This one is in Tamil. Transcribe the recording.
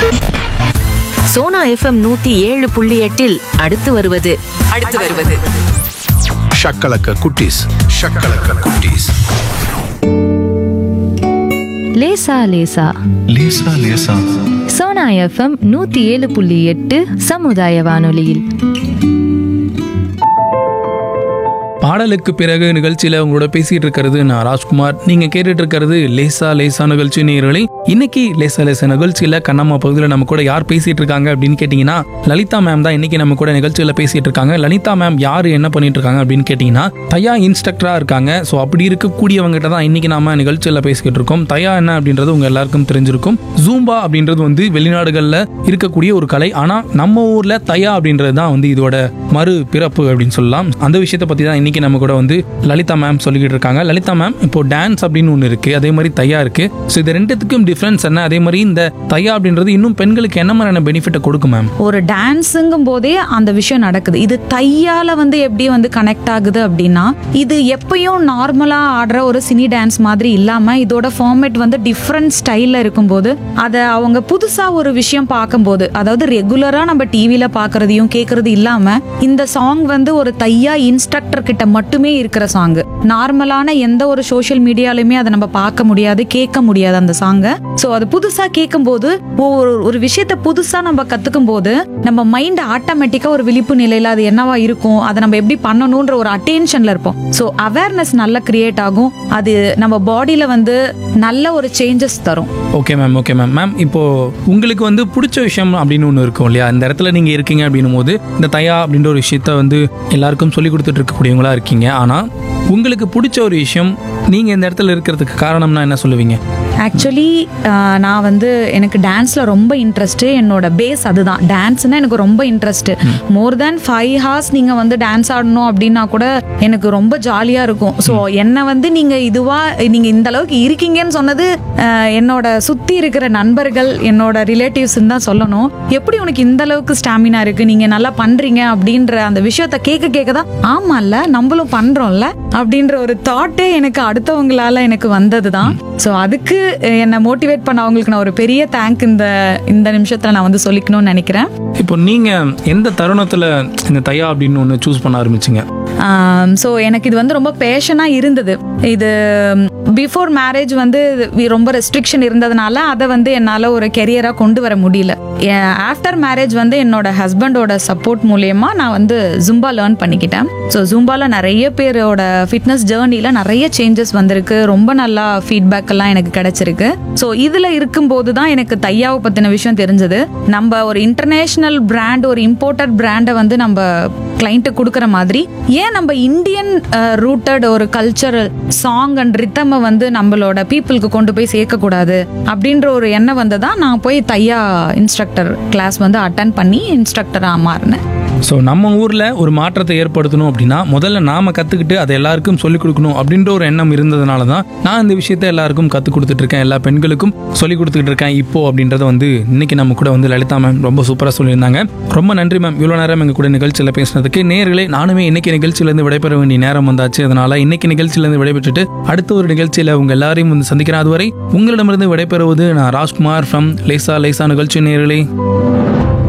சோனா எஃப்எம் நூத்தி ஏழு புள்ளி எட்டில் அடுத்து வருவது அடுத்து வருவது ஷக்கலக்க குட்டீஸ் ஷக்கலக்க குட்டீஸ் லேசா லேசா லேசா லேசா சோனா எஃப்எம் நூத்தி ஏழு புள்ளி எட்டு சமுதாய வானொலியில் பாடலுக்கு பிறகு நிகழ்ச்சியில உங்களோட பேசிட்டு இருக்கிறது நான் ராஜ்குமார் நீங்க கேட்டுட்டு இருக்கிறது லேசா லேசா நிகழ்ச்சி நேயர்களே இன்னைக்கு லேசா லேசா நிகழ்ச்சியில கண்ணம்மா பகுதியில் நம்ம கூட யார் பேசிட்டு இருக்காங்க அப்படின்னு கேட்டீங்கன்னா லலிதா மேம் தான் இன்னைக்கு நம்ம கூட நிகழ்ச்சியில பேசிட்டு இருக்காங்க லலிதா மேம் யாரு என்ன பண்ணிட்டு இருக்காங்க அப்படின்னு கேட்டீங்கன்னா தயா இன்ஸ்ட்ரக்டரா இருக்காங்க ஸோ அப்படி இருக்கக்கூடியவங்ககிட்ட தான் இன்னைக்கு நாம நிகழ்ச்சியில பேசிக்கிட்டு இருக்கோம் தயா என்ன அப்படின்றது உங்க எல்லாருக்கும் தெரிஞ்சிருக்கும் ஜூம்பா அப்படின்றது வந்து வெளிநாடுகள்ல இருக்கக்கூடிய ஒரு கலை ஆனா நம்ம ஊர்ல தயா அப்படின்றது தான் வந்து இதோட மறு பிறப்பு அப்படின்னு சொல்லலாம் அந்த விஷயத்தை பத்தி தான் இன்னைக்கு நம்ம கூட வந்து லலிதா மேம் சொல்லிக்கிட்டு இருக்காங்க லலிதா மேம் இப்போ டான்ஸ் அப்படின்னு ஒன்று இருக்கு அதே மாதிரி தையா இருக்கு ஸோ இது ரெண்டுத்துக்கும் டிஃப்ரென்ஸ் என்ன அதே மாதிரி இந்த தையா அப்படின்றது இன்னும் பெண்களுக்கு என்ன மாதிரியான பெனிஃபிட்டை கொடுக்கும் மேம் ஒரு டான்ஸுங்கும் போதே அந்த விஷயம் நடக்குது இது தையால வந்து எப்படி வந்து கனெக்ட் ஆகுது அப்படின்னா இது எப்பயும் நார்மலா ஆடுற ஒரு சினி டான்ஸ் மாதிரி இல்லாம இதோட ஃபார்மேட் வந்து டிஃப்ரெண்ட் ஸ்டைல்ல இருக்கும்போது அதை அவங்க புதுசா ஒரு விஷயம் பார்க்கும்போது அதாவது ரெகுலரா நம்ம டிவில பாக்குறதையும் கேட்கறது இல்லாம இந்த சாங் வந்து ஒரு தையா இன்ஸ்ட்ரக்டர் கிட்ட மட்டுமே இருக்கிற சாங் நார்மலான எந்த ஒரு சோஷியல் மீடியாலுமே அதை நம்ம பார்க்க முடியாது கேட்க முடியாது அந்த சாங்கை ஸோ அது புதுசா கேட்கும்போது ஒரு ஒரு விஷயத்த புதுசா நம்ம கத்துக்கும் போது நம்ம மைண்ட் ஆட்டோமேட்டிக்கா ஒரு விழிப்பு நிலையில அது என்னவா இருக்கும் அதை நம்ம எப்படி பண்ணணும்ன்ற ஒரு அட்டென்ஷன்ல இருப்போம் ஸோ அவேர்னஸ் நல்லா கிரியேட் ஆகும் அது நம்ம பாடியில வந்து நல்ல ஒரு சேஞ்சஸ் தரும் okay ma'am okay ma'am ma'am இப்போ உங்களுக்கு வந்து பிடிச்ச விஷயம் அப்படின்னு ஒன்று இருக்கும் இல்லையா இந்த இடத்துல நீங்க இருக்கீங்க அப்படின்னும் போது இந்த தயா அப்படின்ற ஒரு விஷயத்த வந்து எல்லாருக்கும் சொல்லி கொடுத்துட்டு இருக்கக்கூடியவங்களா இருக்கீங்க ஆனா உங்களுக்கு பிடிச்ச ஒரு விஷயம் நீங்க இந்த இடத்துல இருக்கிறதுக்கு காரணம்னா என்ன சொல்லுவீங்க ஆக்சுவலி நான் வந்து எனக்கு டான்ஸில் ரொம்ப இன்ட்ரெஸ்ட்டு என்னோட பேஸ் அதுதான் டான்ஸ்னா எனக்கு ரொம்ப interest more than five hours நீங்கள் வந்து டான்ஸ் ஆடணும் அப்படின்னா கூட எனக்கு ரொம்ப ஜாலியாக இருக்கும் ஸோ என்னை வந்து நீங்கள் இதுவாக நீங்கள் இந்த அளவுக்கு இருக்கீங்கன்னு சொன்னது ஆஹ், என்னோட சுற்றி இருக்கிற நண்பர்கள் என்னோட ரிலேட்டிவ்ஸ்ன்னு தான் சொல்லணும் எப்படி உனக்கு இந்த அளவுக்கு ஸ்டாமினா இருக்குது நீங்கள் நல்லா பண்ணுறீங்க அப்படின்ற அந்த விஷயத்த கேட்க கேட்க தான் ஆமாம்ல நம்மளும் பண்ணுறோம்ல அப்படின்ற ஒரு தாட்டே எனக்கு அடுத்தவங்களால எனக்கு வந்தது தான் ஸோ அதுக்கு அஹ், என்னை மோட்டிவேட் பண்ண அவங்களுக்கு நான் ஒரு பெரிய தேங்க் இந்த இந்த நிமிஷத்தில் நான் வந்து சொல்லிக்கணும்னு நினைக்கிறேன் இப்போ நீங்க எந்த தருணத்துல இந்த தையா அப்படின்னு ஒன்று சூஸ் பண்ண ஆரம்பிச்சீங்க ஸோ எனக்கு இது வந்து ரொம்ப பேஷனாக இருந்தது இது பிஃபோர் மேரேஜ் வந்து இது ரொம்ப ரெஸ்ட்ரிக்ஷன் இருந்ததுனால அதை வந்து என்னால் ஒரு கெரியராக கொண்டு வர முடியல ஆஃப்டர் மேரேஜ் வந்து என்னோட ஹஸ்பண்டோட சப்போர்ட் மூலயமா நான் வந்து ஜும்பா லேர்ன் பண்ணிக்கிட்டேன் ஸோ ஜும்பாவில் நிறைய பேரோட ஃபிட்னஸ் ஜேர்னியில் நிறைய சேஞ்சஸ் வந்திருக்கு ரொம்ப நல்லா ஃபீட்பேக் எல்லாம் எனக்கு கிடைச்சிருக்கு ஸோ இதில் இருக்கும்போது தான் எனக்கு தையாவை பற்றின விஷயம் தெரிஞ்சது நம்ம ஒரு இன்டர்நேஷ்னல் பிராண்ட் ஒரு இம்போர்ட்டட் பிராண்டை வந்து நம்ம கிளைண்ட்டு கொடுக்குற மாதிரி ஏன் நம்ம இந்தியன் ரூட்டட் ஒரு கல்ச்சரல் சாங் அண்ட் ரித்தமை வந்து நம்மளோட பீப்புளுக்கு கொண்டு போய் சேர்க்கக்கூடாது அப்படின்ற ஒரு எண்ணம் வந்து தான் நான் போய் தையா இன்ஸ்ட்ரக்டர் கிளாஸ் வந்து அட்டன் பண்ணி இன்ஸ்ட்ரக்டராக மாறினேன் ஸோ நம்ம ஊரில் ஒரு மாற்றத்தை ஏற்படுத்தணும் அப்படின்னா முதல்ல நாம கற்றுக்கிட்டு அதை எல்லாருக்கும் சொல்லிக் கொடுக்கணும் அப்படின்ற ஒரு எண்ணம் இருந்ததுனால தான் நான் இந்த விஷயத்தை எல்லாருக்கும் கற்றுக் கொடுத்துட்டு இருக்கேன் எல்லா பெண்களுக்கும் சொல்லிக் கொடுத்துட்டு இருக்கேன் இப்போ அப்படின்றத வந்து இன்னைக்கு நம்ம கூட வந்து லலிதா மேம் ரொம்ப சூப்பராக சொல்லியிருந்தாங்க ரொம்ப நன்றி மேம் இவ்வளோ நேரம் எங்கள் கூட நிகழ்ச்சியில் பேசினதுக்கு நேர்களே நானுமே இன்னைக்கு நிகழ்ச்சியிலேருந்து விடைபெற வேண்டிய நேரம் வந்தாச்சு அதனால இன்னைக்கு நிகழ்ச்சியிலேருந்து விடைபெற்றுட்டு அடுத்த ஒரு நிகழ்ச்சியில் உங்கள் எல்லாரையும் வந்து சந்திக்கிறேன் அதுவரை உங்களிடமிருந்து விடைபெறுவது நான் ராஜ்குமார் ஃப்ரம் லேசா லேசா நிகழ்ச்சி நேர்களே